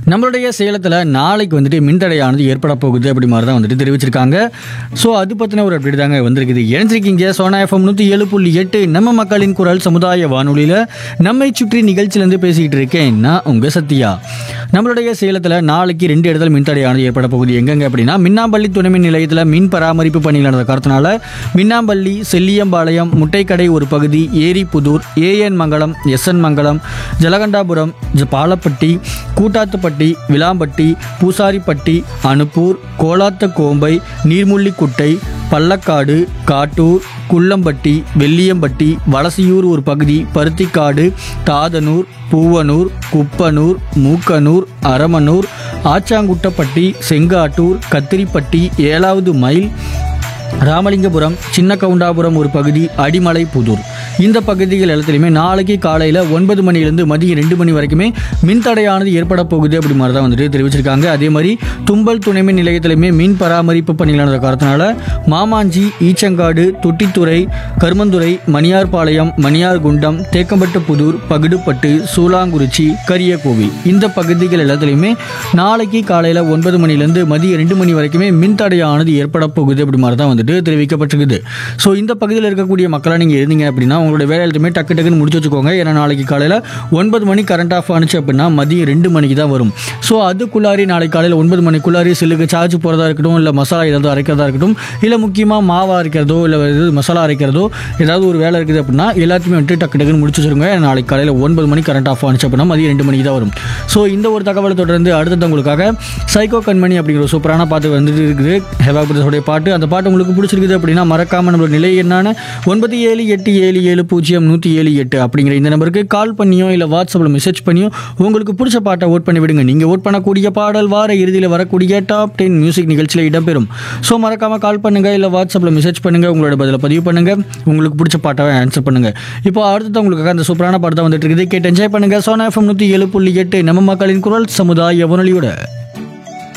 நம்மளுடைய சேலத்தில் நாளைக்கு வந்துட்டு மின்தடையானது ஏற்பட போகுது அப்படி மாதிரி தான் வந்துட்டு தெரிவிச்சிருக்காங்க ஸோ அது பற்றின ஒரு அப்டேட் தாங்க வந்திருக்குது இணைஞ்சிருக்கீங்க சோனா எஃப்எம் நூற்றி ஏழு புள்ளி எட்டு நம்ம மக்களின் குரல் சமுதாய வானொலியில் நம்மை சுற்றி நிகழ்ச்சியிலேருந்து பேசிக்கிட்டு இருக்கேன் நான் உங்கள் சத்யா நம்மளுடைய சேலத்தில் நாளைக்கு ரெண்டு இடத்துல மின்தடையானது ஏற்பட போகுது எங்கெங்க அப்படின்னா மின்னாம்பள்ளி துணைமின் நிலையத்தில் மின் பராமரிப்பு பணிகள் நடந்த காரணத்தினால மின்னாம்பள்ளி செல்லியம்பாளையம் முட்டைக்கடை ஒரு பகுதி ஏரிப்புதூர் ஏஎன் மங்கலம் எஸ்என் மங்கலம் ஜலகண்டாபுரம் ஜ- பாலப்பட்டி கூட்டாத்துப்பட்டி விளாம்பட்டி பூசாரிப்பட்டி அனுப்பூர் கோலாத்த கோம்பை நீர்முள்ளிக்குட்டை பள்ளக்காடு காட்டூர் குள்ளம்பட்டி வெள்ளியம்பட்டி வலசியூர் ஒரு பகுதி பருத்திக்காடு தாதனூர் பூவனூர் குப்பனூர் மூக்கனூர் அரமனூர் ஆச்சாங்குட்டப்பட்டி செங்காட்டூர் கத்திரிப்பட்டி ஏழாவது மைல் ராமலிங்கபுரம் சின்ன கவுண்டாபுரம் ஒரு பகுதி அடிமலை புதூர் இந்த பகுதிகள் எல்லாத்துலேயுமே நாளைக்கு காலையில் ஒன்பது மணிலேருந்து மதியம் ரெண்டு மணி வரைக்குமே மின்தடையானது ஏற்பட போகுது அப்படி மாதிரி தான் வந்துட்டு தெரிவிச்சிருக்காங்க அதே மாதிரி தும்பல் துணைமின் நிலையத்திலுமே மின் பராமரிப்பு பணிகள் நடந்த காரணத்தினால மாமாஞ்சி ஈச்சங்காடு தொட்டித்துறை கருமந்துறை மணியார்பாளையம் மணியார்குண்டம் தேக்கம்பட்டு புதூர் பகிடுப்பட்டு சூலாங்குறிச்சி கரியக்கோவில் இந்த பகுதிகள் எல்லாத்துலேயுமே நாளைக்கு காலையில் ஒன்பது மணிலேருந்து மதியம் ரெண்டு மணி வரைக்குமே மின்தடையானது ஏற்பட போகுது அப்படி மாதிரி தான் வந்துட்டு தெரிவிக்கப்பட்டிருக்குது ஸோ இந்த பகுதியில் இருக்கக்கூடிய மக்களாக நீங்கள் இருந்தீங்க அப்படின்னா உங்களோட வேலை எல்லாத்தையுமே டக்கு டக்குன்னு முடிச்சு வச்சுக்கோங்க ஏன்னா நாளைக்கு காலையில் ஒன்பது மணி கரண்ட் ஆஃப் ஆனிச்சு அப்படின்னா மதியம் ரெண்டு மணிக்கு தான் வரும் ஸோ அதுக்குள்ளாரி நாளைக்கு காலையில் ஒன்பது மணிக்குள்ளாரி சில்லுக்கு சார்ஜ் போகிறதா இருக்கட்டும் இல்லை மசாலா ஏதாவது அரைக்கிறதா இருக்கட்டும் இல்லை முக்கியமாக மாவா அரைக்கிறதோ இல்லை இது மசாலா அரைக்கிறதோ ஏதாவது ஒரு வேலை இருக்குது அப்படின்னா எல்லாத்தையுமே வந்துட்டு டக்கு டக்குன்னு முடிச்சு வச்சுருங்க ஏன்னா நாளைக்கு காலையில் ஒன்பது மணி கரண்ட் ஆஃப் ஆனிச்சு அப்படின்னா மதியம் ரெண்டு மணிக்கு தான் வரும் ஸோ இந்த ஒரு தகவலை தொடர்ந்து அடுத்தது உங்களுக்காக சைக்கோ கண்மணி அப்படிங்கிற ஒரு சூப்பரான பாட்டு வந்துட்டு இருக்குது ஹெவா பிரதர்ஸோடைய பாட்டு அந்த பாட்டு உங்களுக்கு பிடிச்சிருக்குது அப்படின்னா மறக்காம நம்மளோட நிலை என்னான ஒன்பது ஏழு எட்டு ஏழு ஏழு பூஜ்ஜியம் நூற்றி ஏழு எட்டு அப்படிங்கிற இந்த நம்பருக்கு கால் பண்ணியோ இல்லை வாட்ஸ்அப்பில் மெசேஜ் பண்ணியோ உங்களுக்கு பிடிச்ச பாட்டை ஓட் பண்ணி விடுங்க நீங்கள் ஓட் பண்ணக்கூடிய பாடல் வார இறுதியில் வரக்கூடிய டாப் டென் மியூசிக் நிகழ்ச்சியில் இடம்பெறும் ஸோ மறக்காம கால் பண்ணுங்க இல்லை வாட்ஸ்அப்பில் மெசேஜ் பண்ணுங்க உங்களோட பதிலை பதிவு பண்ணுங்க உங்களுக்கு பிடிச்ச பாட்டாவை ஆன்சர் பண்ணுங்க இப்போ அடுத்தது உங்களுக்கு அந்த சூப்பரான பாட்டு தான் வந்துட்டு இருக்குது கேட்டு என்ஜாய் பண்ணுங்க சோனா எஃப்எம் நூற்றி ஏழு புள்ளி எட்டு நம்ம மக்களின் குரல் சமுதாய வானொலியோட